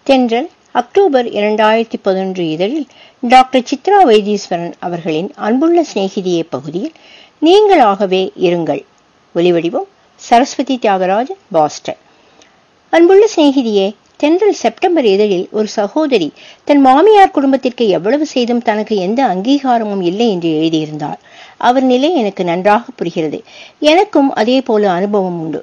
தென்றல் அக்டோபர் இரண்டாயிரத்தி பதினொன்று இதழில் டாக்டர் சித்ரா வைத்தீஸ்வரன் அவர்களின் அன்புள்ள சிநேகிதியே பகுதியில் நீங்களாகவே இருங்கள் ஒலிவடிவம் சரஸ்வதி தியாகராஜன் பாஸ்டன் அன்புள்ள சிநேகிதியே தென்றல் செப்டம்பர் இதழில் ஒரு சகோதரி தன் மாமியார் குடும்பத்திற்கு எவ்வளவு செய்தும் தனக்கு எந்த அங்கீகாரமும் இல்லை என்று எழுதியிருந்தார் அவர் நிலை எனக்கு நன்றாக புரிகிறது எனக்கும் அதே போல அனுபவம் உண்டு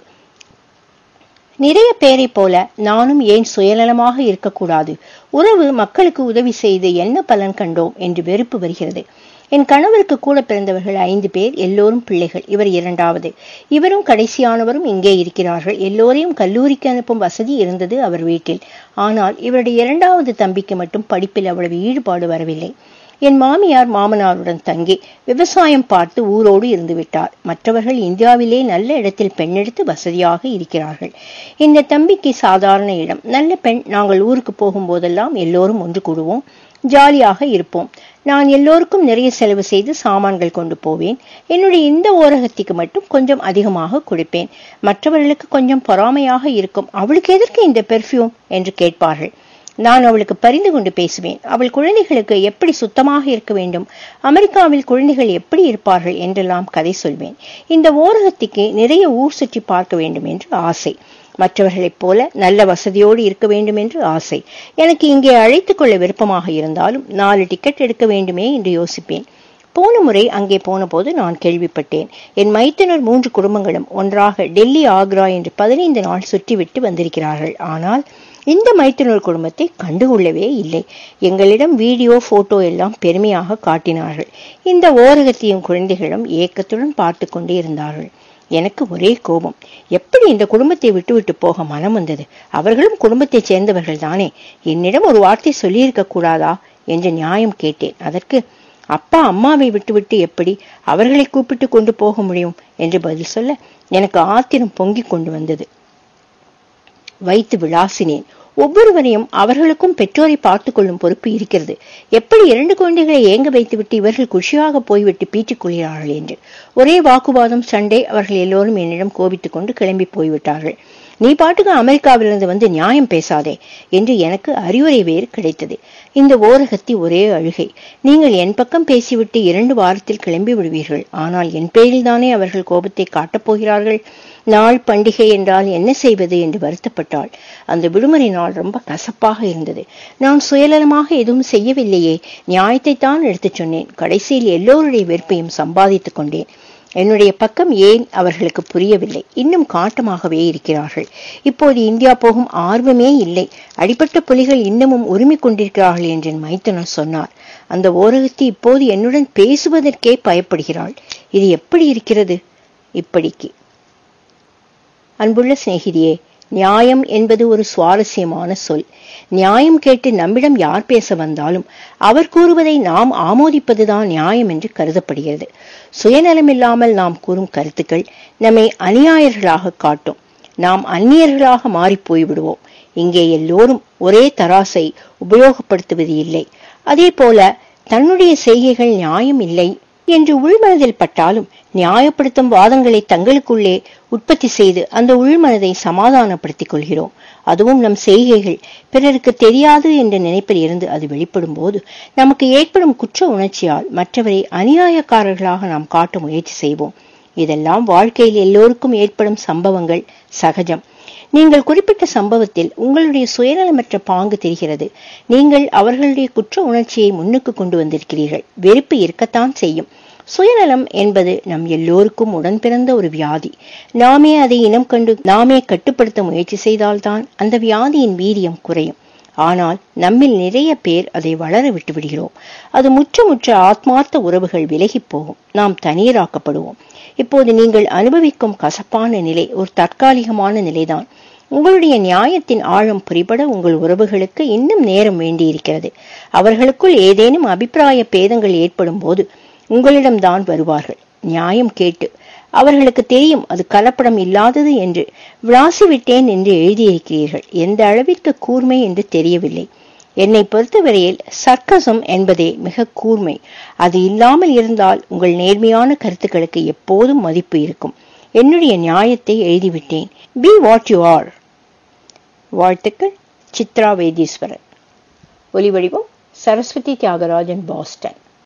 நிறைய பேரை போல நானும் ஏன் சுயநலமாக இருக்கக்கூடாது உறவு மக்களுக்கு உதவி செய்து என்ன பலன் கண்டோம் என்று வெறுப்பு வருகிறது என் கணவருக்கு கூட பிறந்தவர்கள் ஐந்து பேர் எல்லோரும் பிள்ளைகள் இவர் இரண்டாவது இவரும் கடைசியானவரும் இங்கே இருக்கிறார்கள் எல்லோரையும் கல்லூரிக்கு அனுப்பும் வசதி இருந்தது அவர் வீட்டில் ஆனால் இவருடைய இரண்டாவது தம்பிக்கு மட்டும் படிப்பில் அவ்வளவு ஈடுபாடு வரவில்லை என் மாமியார் மாமனாருடன் தங்கி விவசாயம் பார்த்து ஊரோடு இருந்து விட்டார் மற்றவர்கள் இந்தியாவிலே நல்ல இடத்தில் பெண்ணெடுத்து வசதியாக இருக்கிறார்கள் இந்த தம்பிக்கு சாதாரண இடம் நல்ல பெண் நாங்கள் ஊருக்கு போகும்போதெல்லாம் எல்லோரும் ஒன்று கூடுவோம் ஜாலியாக இருப்போம் நான் எல்லோருக்கும் நிறைய செலவு செய்து சாமான்கள் கொண்டு போவேன் என்னுடைய இந்த ஓரகத்திற்கு மட்டும் கொஞ்சம் அதிகமாக கொடுப்பேன் மற்றவர்களுக்கு கொஞ்சம் பொறாமையாக இருக்கும் அவளுக்கு எதற்கு இந்த பெர்ஃப்யூம் என்று கேட்பார்கள் நான் அவளுக்கு பரிந்து கொண்டு பேசுவேன் அவள் குழந்தைகளுக்கு எப்படி சுத்தமாக இருக்க வேண்டும் அமெரிக்காவில் குழந்தைகள் எப்படி இருப்பார்கள் என்றெல்லாம் கதை சொல்வேன் இந்த ஓரகத்திற்கு நிறைய ஊர் சுற்றி பார்க்க வேண்டும் என்று ஆசை மற்றவர்களைப் போல நல்ல வசதியோடு இருக்க வேண்டும் என்று ஆசை எனக்கு இங்கே அழைத்துக் கொள்ள விருப்பமாக இருந்தாலும் நாலு டிக்கெட் எடுக்க வேண்டுமே என்று யோசிப்பேன் போன முறை அங்கே போன போது நான் கேள்விப்பட்டேன் என் மைத்தனர் மூன்று குடும்பங்களும் ஒன்றாக டெல்லி ஆக்ரா என்று பதினைந்து நாள் சுற்றிவிட்டு வந்திருக்கிறார்கள் ஆனால் இந்த மைத்துனர் குடும்பத்தை கண்டுகொள்ளவே இல்லை எங்களிடம் வீடியோ போட்டோ எல்லாம் பெருமையாக காட்டினார்கள் இந்த ஓரகத்தையும் குழந்தைகளும் ஏக்கத்துடன் பார்த்து கொண்டே இருந்தார்கள் எனக்கு ஒரே கோபம் எப்படி இந்த குடும்பத்தை விட்டுவிட்டு போக மனம் வந்தது அவர்களும் குடும்பத்தைச் சேர்ந்தவர்கள் தானே என்னிடம் ஒரு வார்த்தை சொல்லியிருக்க கூடாதா என்று நியாயம் கேட்டேன் அதற்கு அப்பா அம்மாவை விட்டுவிட்டு எப்படி அவர்களை கூப்பிட்டு கொண்டு போக முடியும் என்று பதில் சொல்ல எனக்கு ஆத்திரம் பொங்கிக் கொண்டு வந்தது வைத்து விளாசினேன் ஒவ்வொருவரையும் அவர்களுக்கும் பெற்றோரை பார்த்துக் கொள்ளும் பொறுப்பு இருக்கிறது எப்படி இரண்டு குழந்தைகளை ஏங்க வைத்துவிட்டு இவர்கள் குஷியாக போய்விட்டு பீற்றிக் கொள்கிறார்கள் என்று ஒரே வாக்குவாதம் சண்டை அவர்கள் எல்லோரும் என்னிடம் கோபித்துக் கொண்டு கிளம்பி போய்விட்டார்கள் நீ பாட்டுக்கு அமெரிக்காவிலிருந்து வந்து நியாயம் பேசாதே என்று எனக்கு அறிவுரை வேறு கிடைத்தது இந்த ஓரகத்தி ஒரே அழுகை நீங்கள் என் பக்கம் பேசிவிட்டு இரண்டு வாரத்தில் கிளம்பி விடுவீர்கள் ஆனால் என் பேரில் தானே அவர்கள் கோபத்தை காட்டப் போகிறார்கள் நாள் பண்டிகை என்றால் என்ன செய்வது என்று வருத்தப்பட்டாள் அந்த விடுமுறை நாள் ரொம்ப கசப்பாக இருந்தது நான் சுயநலமாக எதுவும் செய்யவில்லையே நியாயத்தை தான் எடுத்துச் சொன்னேன் கடைசியில் எல்லோருடைய வெறுப்பையும் சம்பாதித்துக் கொண்டேன் என்னுடைய பக்கம் ஏன் அவர்களுக்கு புரியவில்லை இன்னும் காட்டமாகவே இருக்கிறார்கள் இப்போது இந்தியா போகும் ஆர்வமே இல்லை அடிப்பட்ட புலிகள் இன்னமும் உரிமை கொண்டிருக்கிறார்கள் என்று மைத்தனர் சொன்னார் அந்த ஓரகத்தி இப்போது என்னுடன் பேசுவதற்கே பயப்படுகிறாள் இது எப்படி இருக்கிறது இப்படிக்கு அன்புள்ள சிநேகிதியே நியாயம் என்பது ஒரு சுவாரஸ்யமான சொல் நியாயம் கேட்டு நம்மிடம் யார் பேச வந்தாலும் அவர் கூறுவதை நாம் ஆமோதிப்பதுதான் நியாயம் என்று கருதப்படுகிறது சுயநலமில்லாமல் நாம் கூறும் கருத்துக்கள் நம்மை அநியாயர்களாக காட்டும் நாம் அந்நியர்களாக மாறி போய்விடுவோம் இங்கே எல்லோரும் ஒரே தராசை உபயோகப்படுத்துவது இல்லை அதே போல தன்னுடைய செய்கைகள் நியாயம் இல்லை என்று உள்மனதில் பட்டாலும் நியாயப்படுத்தும் வாதங்களை தங்களுக்குள்ளே உற்பத்தி செய்து அந்த உள்மனதை சமாதானப்படுத்திக் கொள்கிறோம் அதுவும் நம் செய்கைகள் பிறருக்கு தெரியாது என்ற நினைப்பில் இருந்து அது வெளிப்படும் போது நமக்கு ஏற்படும் குற்ற உணர்ச்சியால் மற்றவரை அநியாயக்காரர்களாக நாம் காட்ட முயற்சி செய்வோம் இதெல்லாம் வாழ்க்கையில் எல்லோருக்கும் ஏற்படும் சம்பவங்கள் சகஜம் நீங்கள் குறிப்பிட்ட சம்பவத்தில் உங்களுடைய சுயநலமற்ற பாங்கு தெரிகிறது நீங்கள் அவர்களுடைய குற்ற உணர்ச்சியை முன்னுக்கு கொண்டு வந்திருக்கிறீர்கள் வெறுப்பு இருக்கத்தான் செய்யும் சுயநலம் என்பது நம் எல்லோருக்கும் உடன் பிறந்த ஒரு வியாதி நாமே அதை இனம் கண்டு நாமே கட்டுப்படுத்த முயற்சி செய்தால்தான் அந்த வியாதியின் வீரியம் குறையும் ஆனால் நம்மில் நிறைய பேர் அதை வளர விட்டு விடுகிறோம் அது முற்ற முற்ற ஆத்மார்த்த உறவுகள் விலகி போகும் நாம் தனியராக்கப்படுவோம் இப்போது நீங்கள் அனுபவிக்கும் கசப்பான நிலை ஒரு தற்காலிகமான நிலைதான் உங்களுடைய நியாயத்தின் ஆழம் புரிபட உங்கள் உறவுகளுக்கு இன்னும் நேரம் வேண்டியிருக்கிறது அவர்களுக்குள் ஏதேனும் அபிப்பிராய பேதங்கள் ஏற்படும் போது உங்களிடம்தான் வருவார்கள் நியாயம் கேட்டு அவர்களுக்கு தெரியும் அது கலப்படம் இல்லாதது என்று விளாசிவிட்டேன் என்று எழுதியிருக்கிறீர்கள் எந்த அளவிற்கு கூர்மை என்று தெரியவில்லை என்னை பொறுத்தவரையில் சர்க்கசம் என்பதே மிக கூர்மை அது இல்லாமல் இருந்தால் உங்கள் நேர்மையான கருத்துக்களுக்கு எப்போதும் மதிப்பு இருக்கும் என்னுடைய நியாயத்தை எழுதிவிட்டேன் பி வாட் யூ ஆர் வாழ்த்துக்கள் சித்ரா வைத்தீஸ்வரன் ஒலிவடிவம் சரஸ்வதி தியாகராஜன் பாஸ்டன்